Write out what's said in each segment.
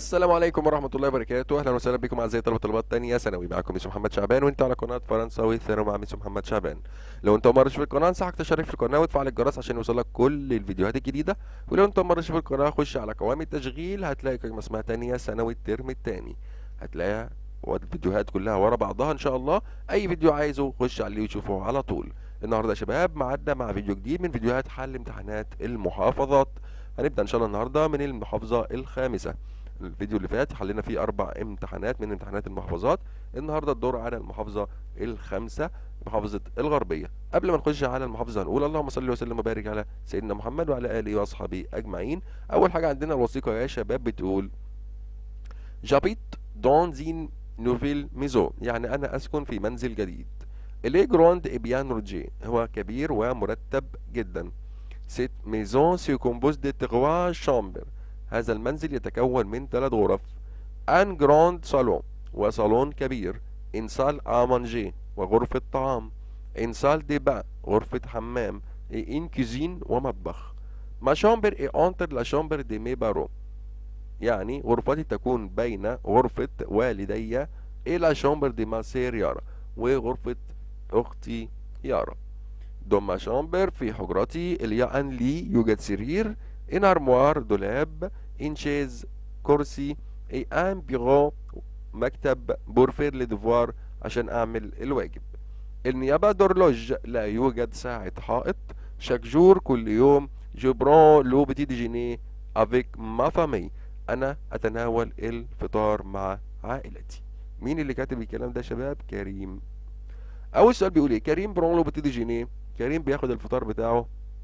السلام عليكم ورحمة الله وبركاته أهلا وسهلا بكم أعزائي طلبة طلبات تانية ثانوي معاكم ميسو محمد شعبان وأنت على قناة فرنساوي ثانوي مع ميسو محمد شعبان لو أنت مرش في القناة أنصحك تشترك في القناة وتفعل الجرس عشان يوصلك كل الفيديوهات الجديدة ولو أنت مرش في القناة خش على قوائم التشغيل هتلاقي قائمة اسمها تانية ثانوي الترم التاني هتلاقيها الفيديوهات كلها ورا بعضها إن شاء الله أي فيديو عايزه خش عليه وشوفه على طول النهارده يا شباب معدنا مع فيديو جديد من فيديوهات حل امتحانات المحافظات هنبدأ إن شاء الله النهارده من المحافظة الخامسة الفيديو اللي فات حلينا فيه اربع امتحانات من امتحانات المحافظات النهارده الدور على المحافظه الخامسه محافظه الغربيه قبل ما نخش على المحافظه هنقول اللهم صل وسلم وبارك على سيدنا محمد وعلى اله واصحابه اجمعين اول حاجه عندنا الوثيقه يا شباب بتقول جابيت دون زين نوفيل ميزو يعني انا اسكن في منزل جديد إلي جراند إبيان روجي هو كبير ومرتب جدا سيت ميزون سي كومبوز دي تغوا شامبر هذا المنزل يتكون من ثلاث غرف ان جراند صالون وصالون كبير ان سال امانجي وغرفة طعام ان سال دي با غرفة حمام اي ان كوزين ومطبخ ما شامبر اي انتر لا شامبر دي مي بارو يعني غرفتي تكون بين غرفة والدي إلى شامبر دي ما سير يارا وغرفة أختي يارا دوما شامبر في حجرتي اللي أن لي يوجد سرير ان ارموار دولاب ان شيز كرسي اي ان بيرو مكتب بورفير لدفوار عشان اعمل الواجب النيابة دورلوج لا يوجد ساعة حائط شاك جور كل يوم جبران لو بتي ديجيني افيك ما فامي انا اتناول الفطار مع عائلتي مين اللي كاتب الكلام ده يا شباب كريم اول سؤال بيقول ايه كريم برون لو بتي ديجيني كريم بياخد الفطار بتاعه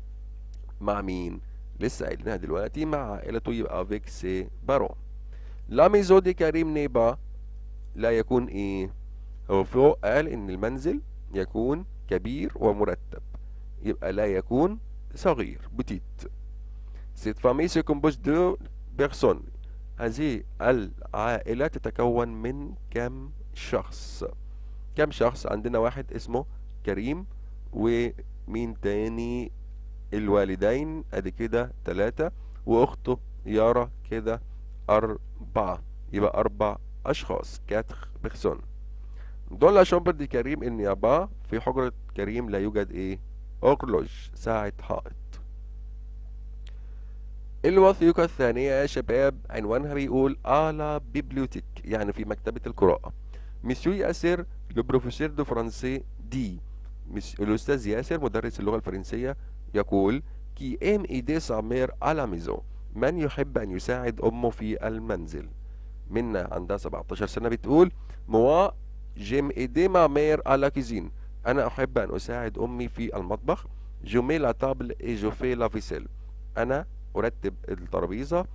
مع مين لسه قايلينها دلوقتي مع عائلته يبقى افيك سي بارون لا ميزو دي كريم نيبا لا يكون ايه هو فوق قال ان المنزل يكون كبير ومرتب يبقى لا يكون صغير بتيت سيت فامي سي كومبوز دو بيرسون هذه العائلة تتكون من كم شخص كم شخص عندنا واحد اسمه كريم ومين تاني الوالدين ادي كده تلاتة واخته يارا كده اربعة يبقى اربع اشخاص كاتخ بيرسون دول لا شامبر دي كريم النيابة في حجرة كريم لا يوجد ايه اغلج ساعة حائط الوثيقة الثانية يا شباب عنوانها بيقول آلا بيبليوتيك يعني في مكتبة القراءة مسيو ياسر لو بروفيسور دو فرنسي دي الأستاذ ياسر مدرس اللغة الفرنسية يقول كي ام ايدي سامير على ميزو من يحب ان يساعد امه في المنزل منا عندها 17 سنه بتقول موا جيم ايدي ما مير على كيزين انا احب ان اساعد امي في المطبخ جو مي لا تابل اي جو في لا فيسيل انا ارتب الترابيزه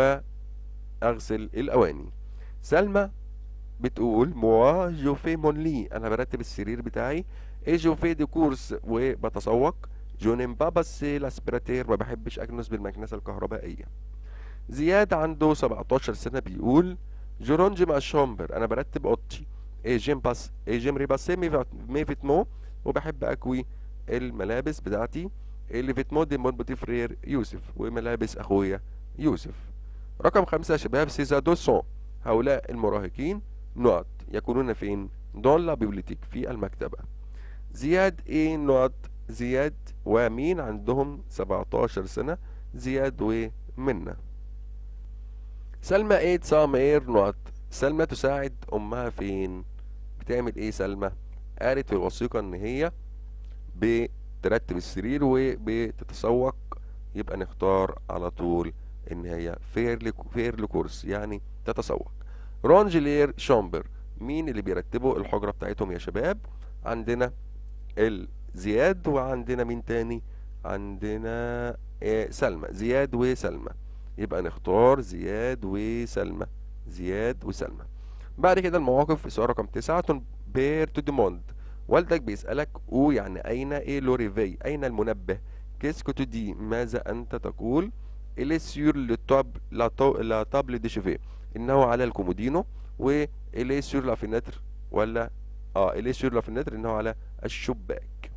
واغسل الاواني سلمى بتقول موا جو في مون لي انا برتب السرير بتاعي اي جو في دي كورس وبتسوق جو نيم با بس الاسبراتير ما بحبش اكنس بالمكنسه الكهربائيه زياد عنده 17 سنه بيقول جورونج مع شومبر انا برتب اوضتي اي جيم باس اي جيم ريباسي مي فيتمو وبحب اكوي الملابس بتاعتي اللي فيتمو دي مون بوتي فرير يوسف وملابس اخويا يوسف رقم خمسة يا شباب سيزا دوسون هؤلاء المراهقين نقط يكونون فين دون لا بيبليتيك في المكتبة زياد ايه نقط زياد ومين عندهم 17 سنة زياد ومنة سلمى ايه تسامير نقط سلمى تساعد امها فين بتعمل ايه سلمى قالت في الوثيقة ان هي بترتب السرير وبتتسوق يبقى نختار على طول ان هي فير فير لكورس يعني تتسوق رونجلير شامبر مين اللي بيرتبوا الحجرة بتاعتهم يا شباب عندنا ال زياد وعندنا مين تاني عندنا إيه سلمى زياد وسلمى يبقى نختار زياد وسلمى زياد وسلمى بعد كده المواقف في سؤال رقم تسعة بير تو ديموند والدك بيسألك او يعني أين ايه لوريفي أين المنبه كيسكو تو دي ماذا أنت تقول إلي سيور لو توب لا تابل دي شيفي إنه على الكومودينو وإلي سيور لا فينتر ولا اه إلي سيور لا فينتر إنه على الشباك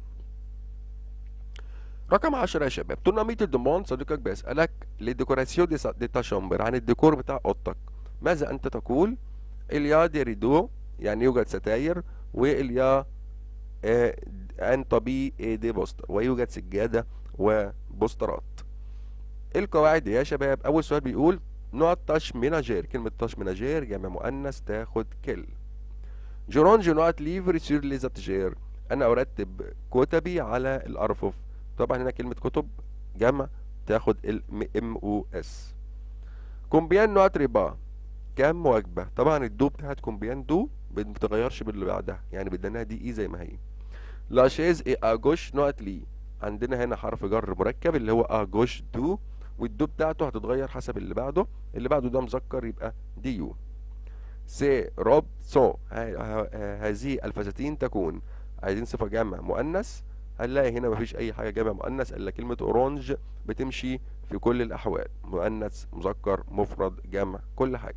رقم 10 يا شباب تورناميت الدوموند صديقك بيسألك للديكوراسيون دي, دي تا شامبر عن الديكور بتاع اوضتك ماذا أنت تقول إليا دي ريدو يعني يوجد ستاير وإليا آه، أن طبي دي بوستر ويوجد سجادة وبوسترات القواعد يا شباب أول سؤال بيقول نوع تاش مناجير كلمة تاش مناجير جمع مؤنث تاخد كل جورانج نوع ليفر سور ليزاتجير أنا أرتب كتبي على الأرفف طبعا هنا كلمة كتب جمع تاخد ام او اس كومبيان نوع ربا كام وجبة طبعا الدو بتاعت كومبيان دو ما بتتغيرش باللي بعدها يعني بدناها دي اي زي ما هي لاشيز اي اجوش نوع لي عندنا هنا حرف جر مركب اللي هو اجوش دو والدو بتاعته هتتغير حسب اللي بعده اللي بعده ده مذكر يبقى دي يو سي روب سو هذه الفساتين تكون عايزين صفة جمع مؤنث هنلاقي هنا مفيش أي حاجة جمع مؤنث إلا كلمة أورانج بتمشي في كل الأحوال مؤنث مذكر مفرد جمع كل حاجة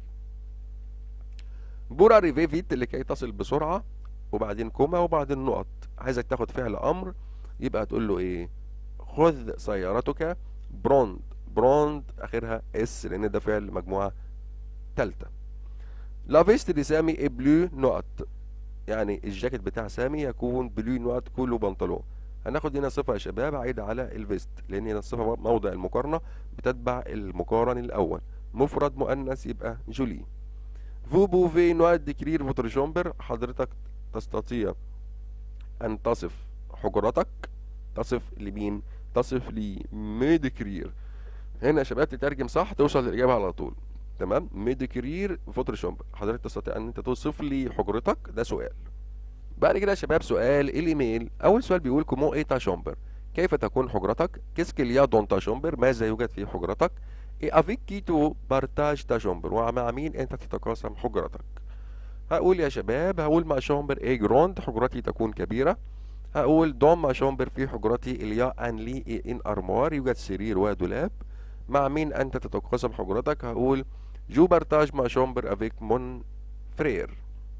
بورا ريفيفيت لكي تصل بسرعة وبعدين كوما وبعدين نقط عايزك تاخد فعل أمر يبقى تقول له إيه خذ سيارتك بروند بروند آخرها اس لأن ده فعل مجموعة تالتة لا فيست دي سامي اي بلو نقط يعني الجاكيت بتاع سامي يكون بلو نقط كله بنطلون هناخد هنا صفة يا شباب عايدة على الفيست لأن هنا الصفة موضع المقارنة بتتبع المقارن الأول مفرد مؤنث يبقى جولي فو بوفي نوع ديكرير فوتر جومبر حضرتك تستطيع أن تصف حجرتك تصف لمين تصف لميديكرير هنا يا شباب تترجم صح توصل للإجابة على طول تمام ميديكرير فوتر جومبر حضرتك تستطيع أن أنت توصف لي حجرتك ده سؤال بعد كده يا شباب سؤال الايميل اول سؤال بيقول كومو ايه تا شومبر كيف تكون حجرتك كيسكل يا دون تا شومبر ماذا يوجد في حجرتك ايه افيك كيتو بارتاج تا شومبر ومع مين انت تتقاسم حجرتك هقول يا شباب هقول مع شومبر ايه جروند حجرتي تكون كبيرة هقول دوم مع شومبر في حجرتي اليا ان لي إيه ان ارموار يوجد سرير ودولاب مع مين انت تتقاسم حجرتك هقول جو بارتاج مع شومبر افيك مون فرير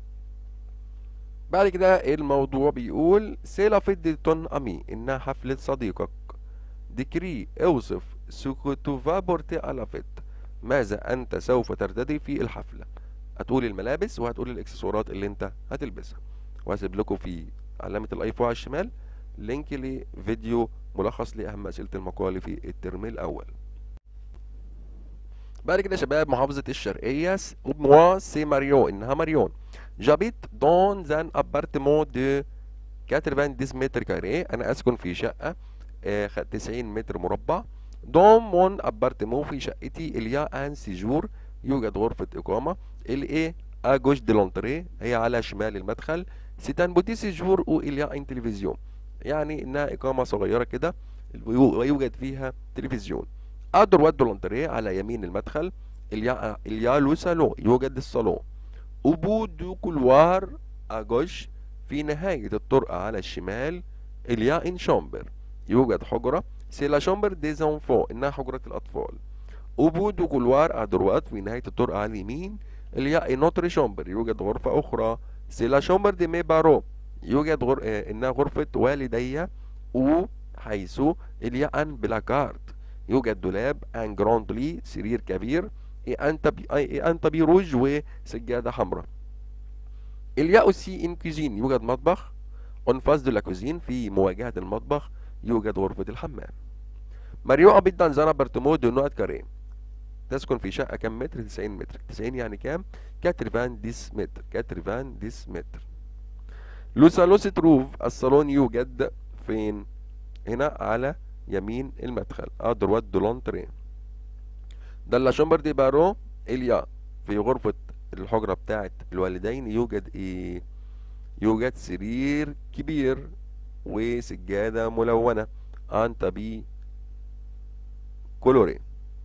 بعد كده الموضوع بيقول سيلا فيدتون امي انها حفلة صديقك ديكري اوصف سوكوتوفا بورتي على فيت ماذا انت سوف ترتدي في الحفلة هتقول الملابس وهتقول الاكسسوارات اللي انت هتلبسها وهسيب لكم في علامة الايفون على الشمال لينك لفيديو ملخص لاهم اسئلة المقال في الترم الاول بعد كده يا شباب محافظة الشرقية موا سي ماريو انها ماريون جابيت دون زان ابارتمون دو 90 متر كاري انا اسكن في شقة آه 90 متر مربع دون مون ابارتمون في شقتي اليا ان سيجور يوجد غرفة اقامة الايه اجوش دي لونتري هي على شمال المدخل سيتان بوتي سيجور او اليا ان تلفزيون يعني انها اقامة صغيرة كده ويوجد فيها تلفزيون ادر ود لونتري على يمين المدخل اليا اليا لو سالون يوجد الصالون أبو دو كولوار أجوش في نهاية الطرقة على الشمال إليا إن شامبر يوجد حجرة سي لا شامبر دي زونفون إنها حجرة الأطفال أبو دو كولوار أدروات في نهاية الطرقة على اليمين إليا إن نوتر شامبر يوجد غرفة أخرى سي لا شامبر دي مي بارو يوجد غر... آه إنها غرفة والدي و حيث إليا أن بلاكارد يوجد دولاب أن جراندلي سرير كبير انت بي انت بيروج وسجاده حمراء اليا سي ان كوزين يوجد مطبخ اون فاس دو لا كوزين في مواجهه المطبخ يوجد غرفه الحمام ماريو ابيت دانزانا برتمو دو نوت كاري تسكن في شقه كم متر 90 متر 90 يعني كام كاترفان ديس متر كاترفان ديس متر لوسا لوسي تروف الصالون يوجد فين هنا على يمين المدخل ادروات دولونترين دلا شومبر دي بارو إليا في غرفة الحجرة بتاعت الوالدين يوجد ايه يوجد سرير كبير وسجادة ملونة انت بي كولوري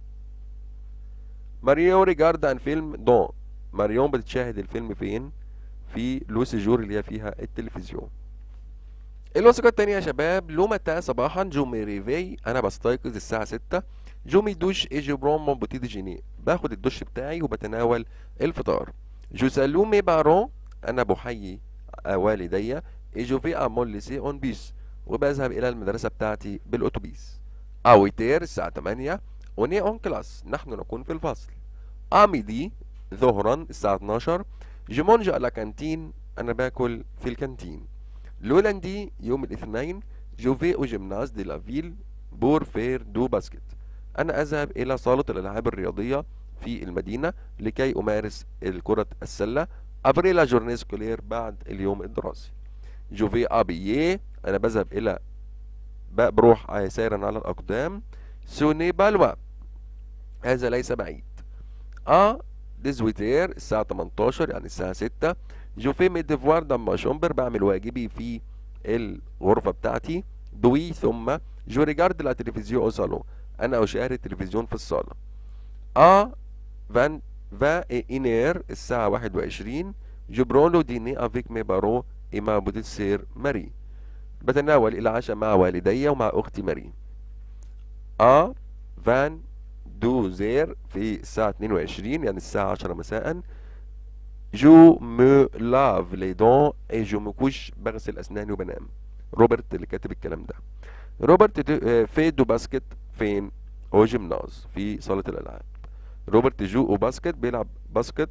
ماريو ريجارد عن فيلم دون ماريون بتشاهد الفيلم فين في لو سيجور اللي هي فيها التلفزيون الوثيقة التانية يا شباب لو متى صباحا جو ميريفي انا بستيقظ الساعة ستة جو مي دوش اي جو برون مون بوتي ديجيني باخد الدش بتاعي وبتناول الفطار جو سالو مي بارون انا بحيي والدي اي جو في امون ليسي اون بيس وبذهب الى المدرسة بتاعتي بالاتوبيس اويتير الساعة 8 وني اون كلاس نحن نكون في الفصل اميدي ظهرا الساعة 12 جو مونج على كانتين أنا باكل في الكانتين لولاندي يوم الاثنين جو في او جيمناز دي لا فيل بور فير دو باسكت أنا أذهب إلى صالة الألعاب الرياضية في المدينة لكي أمارس كرة السلة أبري لا جورني سكولير بعد اليوم الدراسي جو في أبيي أنا بذهب إلى بروح سيرا على الأقدام سوني بالوا هذا ليس بعيد ا ديزويتير الساعة 18 يعني الساعة 6 جو في مي ديفوار دما شومبر بعمل واجبي في الغرفة بتاعتي دوي ثم جو ريجارد لا تلفزيون او صالون انا اشاهد التلفزيون في الصالة ا فان فا انير الساعة 21 جو برونو ديني افيك مي بارو اما بوتيسير ماري بتناول العشاء مع والدي ومع اختي ماري ا فان دو زير في الساعة 22 يعني الساعة 10 مساء جو مو لاف لي دون اي جو مو كوش بغسل اسناني وبنام روبرت اللي كاتب الكلام ده روبرت في دو باسكت فين هو جيمناز في صالة الالعاب روبرت جو وباسكت بيلعب باسكت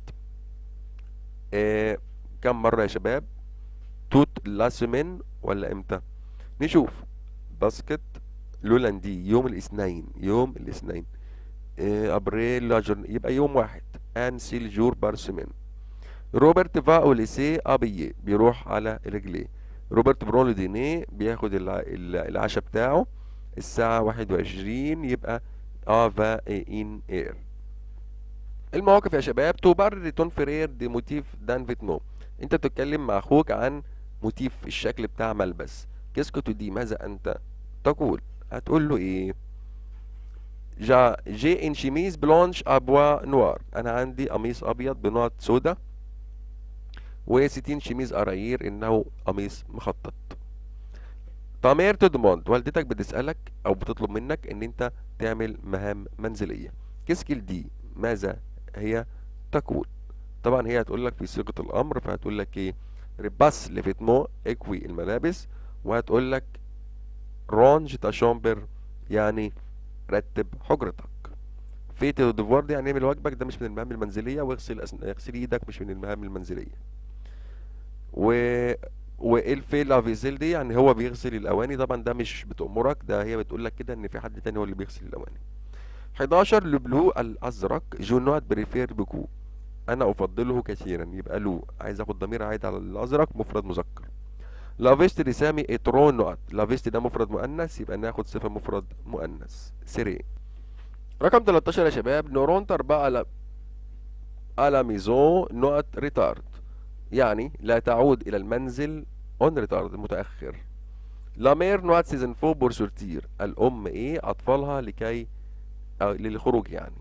آه كم مرة يا شباب توت لا سيمين ولا امتى نشوف باسكت لولاندي يوم الاثنين يوم الاثنين آه ابريل لاجر يبقى يوم واحد ان سيل جور بار سيمين روبرت فا او ليسي ابيي بيروح على رجليه روبرت برونو ديني بياخد العشاء بتاعه الساعة 21 يبقى افا ان اير المواقف يا شباب تبرر تنفرير دي موتيف دان فيتنو انت بتتكلم مع اخوك عن موتيف الشكل بتاع ملبس كيسكو دي ماذا انت تقول هتقول له ايه جا جي ان شيميز بلونش ابوا نوار انا عندي قميص ابيض بنقط سودا وستين شميز قراير انه قميص مخطط تامير تدموند والدتك بتسألك او بتطلب منك ان انت تعمل مهام منزلية كيسكيل دي ماذا هي تقول طبعا هي هتقول لك في صيغة الامر فهتقول لك ايه ريباس لفيتمو اكوي الملابس وهتقول لك رونج تاشومبر يعني رتب حجرتك في ديفوار دي يعني اعمل واجبك ده مش من المهام المنزلية واغسل أسن... اغسل ايدك مش من المهام المنزلية و والفي لافيزيل دي يعني هو بيغسل الاواني طبعا ده مش بتأمرك ده هي بتقول لك كده ان في حد تاني هو اللي بيغسل الاواني 11 لبلو الازرق جو نوت بريفير بكو انا افضله كثيرا يبقى لو عايز اخد ضمير عايد على الازرق مفرد مذكر لافيست رسامي اترون نوت لافيست ده مفرد مؤنث يبقى ناخد صفه مفرد مؤنث سيري رقم 13 يا شباب نورونتر بقى على على ميزون نوت ريتارد يعني لا تعود إلى المنزل اون ريتارد متأخر لا مير نوات سيزن فو بور سورتير الأم إيه أطفالها لكي أو للخروج يعني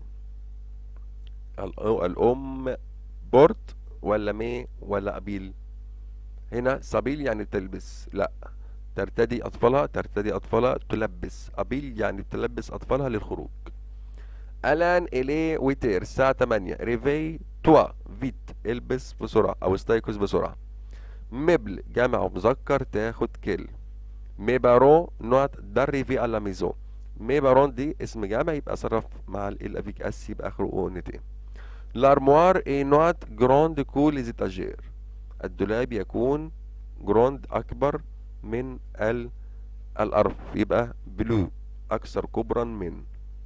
الأم بورت ولا مي ولا أبيل هنا سبيل يعني تلبس لا ترتدي أطفالها ترتدي أطفالها تلبس أبيل يعني تلبس أطفالها للخروج الان الي ويتير الساعة 8 ريفي توا فيت البس بسرعة او استيقظ بسرعة مبل جمع مذكر تاخد كل ميبارون نوت دريفي على ميزون ميبارون دي اسم جمع يبقى صرف مع ال افيك اس يبقى اخره او نتي لارموار اي نوت جراند كول ليزيتاجير الدولاب يكون جراند اكبر من ال الارف يبقى بلو اكثر كبرا من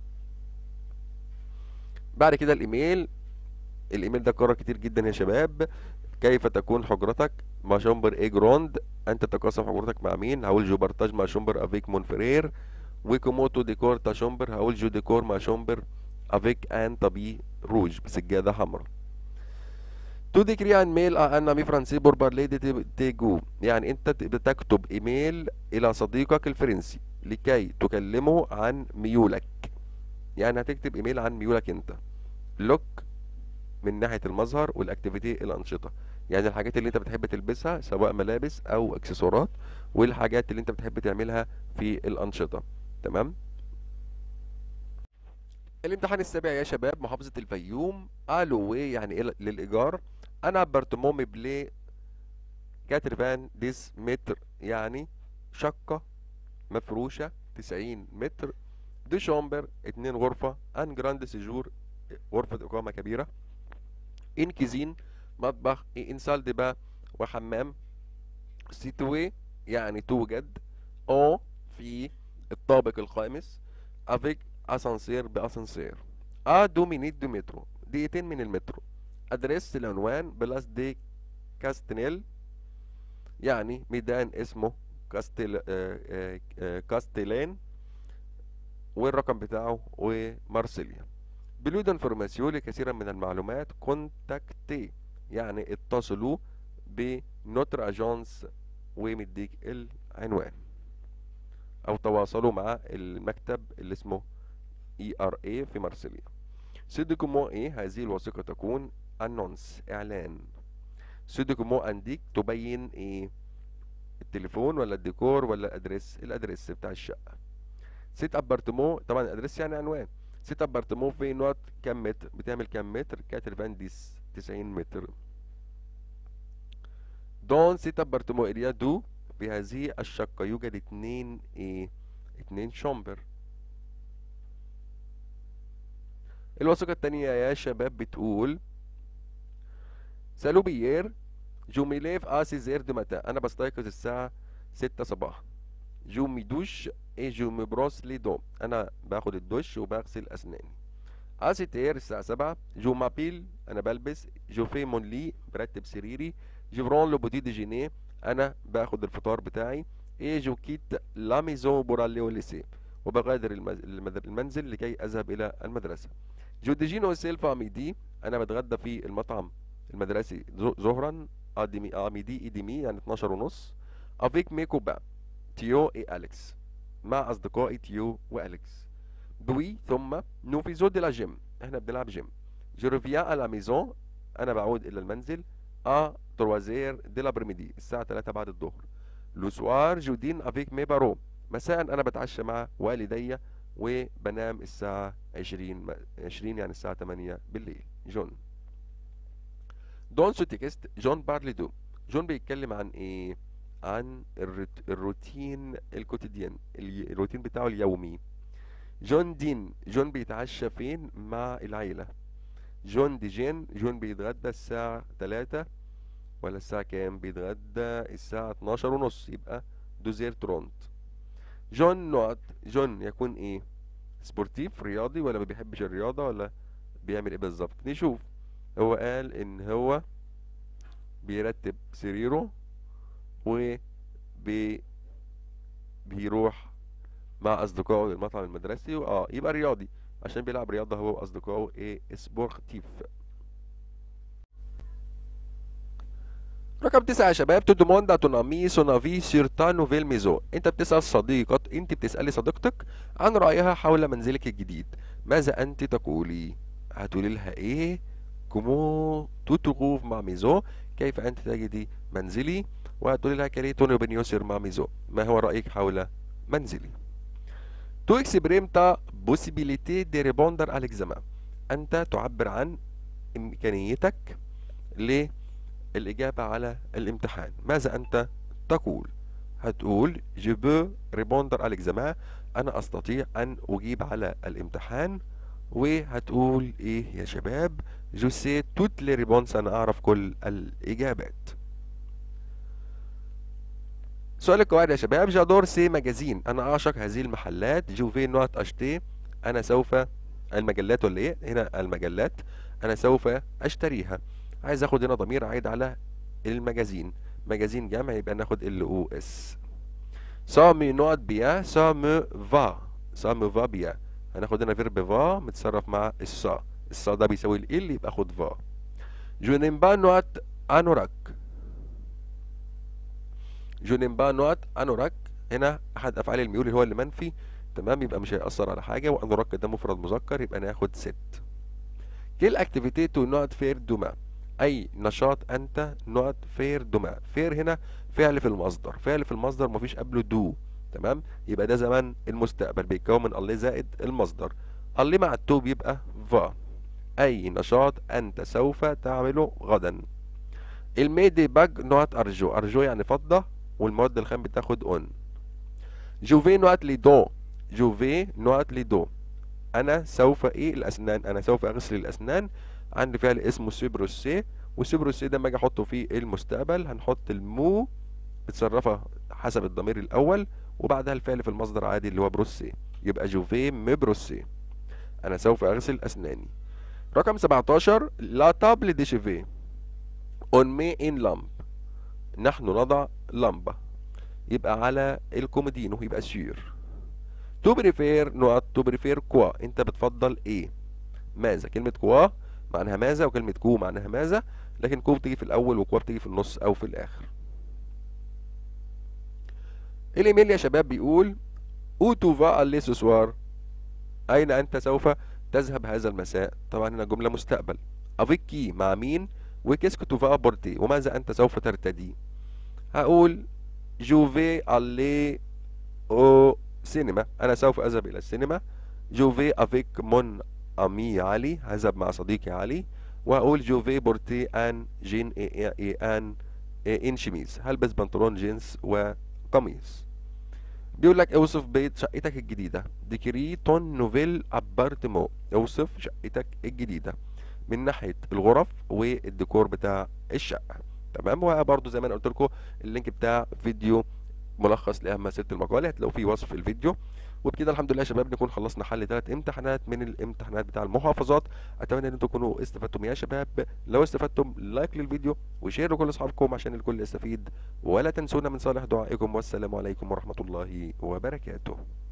بعد كده الايميل الايميل ده اتكرر كتير جدا يا شباب كيف تكون حجرتك مع شومبر اي جروند انت تقاسم حجرتك مع مين هقول جو بارتاج مع شومبر افيك مونفرير ويكوموتو ديكور تا شومبر هقول جو ديكور مع شومبر افيك ان طبي روج بسجاده حمراء تو ديكري ان ميل ان امي فرنسي بور بارلي دي تيجو يعني انت بتكتب ايميل الى صديقك الفرنسي لكي تكلمه عن ميولك يعني هتكتب ايميل عن ميولك انت لوك من ناحيه المظهر والاكتيفيتي الانشطه يعني الحاجات اللي انت بتحب تلبسها سواء ملابس او اكسسوارات والحاجات اللي انت بتحب تعملها في الانشطه تمام الامتحان السابع يا شباب محافظة الفيوم الوي يعني إيه للإيجار أنا ابرتمون مبلي كاترفان ديس متر يعني شقة مفروشة 90 متر دي شومبر اتنين غرفة ان جراند سيجور غرفة إقامة كبيرة ان كيزين مطبخ ان سال دي با وحمام سيتوي يعني توجد او في الطابق الخامس افيك اسانسير باسانسير ا دو مينيت دو مترو دقيقتين من المترو ادريس العنوان بلاس دي كاستنيل يعني ميدان اسمه كاستيل آه، آه، آه، كاستيلين والرقم بتاعه ومارسيليا بلو انفورماسيون لكثيرا من المعلومات كونتاكتي يعني اتصلوا بنوتر اجانس ومديك العنوان او تواصلوا مع المكتب اللي اسمه اي ار اي في مارسيليا سي دوكومون ايه هذه الوثيقه تكون انونس اعلان سي دوكومون انديك تبين ايه التليفون ولا الديكور ولا الادريس الادريس بتاع الشقه سيت ابارتمون طبعا الادريس يعني عنوان سيت ابارتمون في نوت كام متر بتعمل كام متر كاتر فانديس 90 متر دون سيت ابارتمون اليا دو في هذه الشقة يوجد اتنين ايه اتنين شومبر الوثيقة التانية يا شباب بتقول سالو بيير جو مي ليف ا سيزير دو ماتا انا بستيقظ الساعة ستة صباحا جو مي دوش اي جو مي بروس لي دو انا باخد الدش وبغسل اسناني ا ستير الساعة سبعة جو مابيل انا بلبس جو في مون لي برتب سريري جو برون لو بودي ديجيني انا باخد الفطار بتاعي اي جو كيت لا ميزون بور aller au lycée وبغادر المز- المد- المنزل لكي اذهب الى المدرسه جو ديجينو سيلفا ميدي انا بتغدى في المطعم المدرسي ظ- ظهرا ادمي ا ميدي اي ديمي يعني 12 ونص افيك مي كوبان تيو اي اليكس مع اصدقائي تيو واليكس بوي ثم نو في زود لا جيم احنا بنلعب جيم جو ريفيان ا لا ميزون انا بعود الى المنزل ا تروازير دي لابرميدي الساعة 3 بعد الظهر لو سوار جو دين افيك مي بارو مساء انا بتعشى مع والدي وبنام الساعة 20 20 يعني الساعة 8 بالليل جون دون سو تكست جون بارلي دو جون بيتكلم عن ايه عن الروت- الروتين الكوتيديان ال- الروتين بتاعه اليومي جون دين جون بيتعشى فين مع العيلة جون ديجين جون بيتغدى الساعة 3 ولا الساعة كام بيتغدى الساعة 12 ونص يبقى دوزير ترونت جون نوت جون يكون ايه سبورتيف رياضي ولا ما بيحبش الرياضة ولا بيعمل ايه بالظبط نشوف هو قال ان هو بيرتب سريره و بي بيروح مع اصدقائه للمطعم المدرسي اه يبقى رياضي عشان بيلعب رياضة هو واصدقائه ايه سبورتيف رقم تسعة يا شباب تو دوموند ا تون امي سون افي سور تا نوفيل ميزو انت بتسأل صديقة انت بتسألي صديقتك عن رأيها حول منزلك الجديد ماذا انت تقولي هتقولي لها ايه كومو تو تروف مع ميزو كيف انت تجدي منزلي وهتقولي لها كالي تونيو بنيوسر مع ميزو ما هو رأيك حول منزلي تو اكسبريم تا بوسيبيليتي دي ريبوندر على الاكزامان انت تعبر عن امكانيتك للإجابة على الامتحان ماذا أنت تقول هتقول je peux répondre à l'examen أنا أستطيع أن أجيب على الامتحان وهتقول إيه يا شباب je sais toutes les réponses أنا أعرف كل الإجابات سؤال القواعد يا شباب جادور سي مجازين أنا أعشق هذه المحلات جو في نوت أشتي أنا سوف المجلات ولا إيه هنا المجلات أنا سوف أشتريها عايز اخد هنا ضمير عايد على المجازين مجازين جمع يبقى ناخد ال او اس سا مي نوت بيا سا مو فا سا مو فا بيا هناخد هنا فيرب فا متصرف مع السا السا ده بيساوي ال يبقى خد فا جو نيم با نوت انوراك جو نيم با نوت انوراك هنا احد افعال الميول اللي هو اللي منفي تمام يبقى مش هيأثر على حاجة وانوراك ده مفرد مذكر يبقى ناخد ست كيل اكتيفيتي تو نوت فير دوما اي نشاط انت نوت فير دوما فير هنا فعل في المصدر فعل في المصدر مفيش قبله دو تمام يبقى ده زمان المستقبل بيتكون من الله زائد المصدر الله مع التو بيبقى فا اي نشاط انت سوف تعمله غدا الميدي باج نوت ارجو ارجو يعني فضة والمواد الخام بتاخد اون جوفي نوت لي دو جوفي نوت لي دو انا سوف ايه الاسنان انا سوف اغسل الاسنان عندي فعل اسمه سوبروسي والسوبروسي ده لما اجي احطه في المستقبل هنحط المو بتصرفها حسب الضمير الاول وبعدها الفعل في المصدر عادي اللي هو بروسي يبقى جوفي مبروسي انا سوف اغسل اسناني رقم 17 لا تابل دي شيفي اون مي ان لامب نحن نضع لمبة يبقى على الكومودينو يبقى سير تو بريفير نقط تو بريفير كوا انت بتفضل ايه ماذا كلمة كوا معناها ماذا وكلمة كو معناها ماذا لكن كو بتيجي في الاول وكوا بتيجي في النص او في الاخر الايميل يا شباب بيقول او تو فا الي سوار اين انت سوف تذهب هذا المساء طبعا هنا جملة مستقبل افيك كي مع مين وكيسكو تو فا بورتي وماذا انت سوف ترتدي هقول جوفي الي او سينما انا سوف اذهب الى السينما جوفي افيك مون امي علي هذهب مع صديقي علي وهقول جوفي بورتي ان جين اي اي ان إيه ان شميز هلبس بنطلون جينز وقميص بيقول لك اوصف بيت شقتك الجديدة ديكري تون نوفيل ابارتمو اوصف شقتك الجديدة من ناحية الغرف والديكور بتاع الشقة تمام وبرضه زي ما انا قلت لكم اللينك بتاع فيديو ملخص لاهم ست المقالة هتلاقوا فيه وصف الفيديو وبكده الحمد لله يا شباب نكون خلصنا حل ثلاث امتحانات من الامتحانات بتاع المحافظات اتمنى ان انتم تكونوا استفدتم يا شباب لو استفدتم لايك للفيديو وشير لكل اصحابكم عشان الكل يستفيد ولا تنسونا من صالح دعائكم والسلام عليكم ورحمة الله وبركاته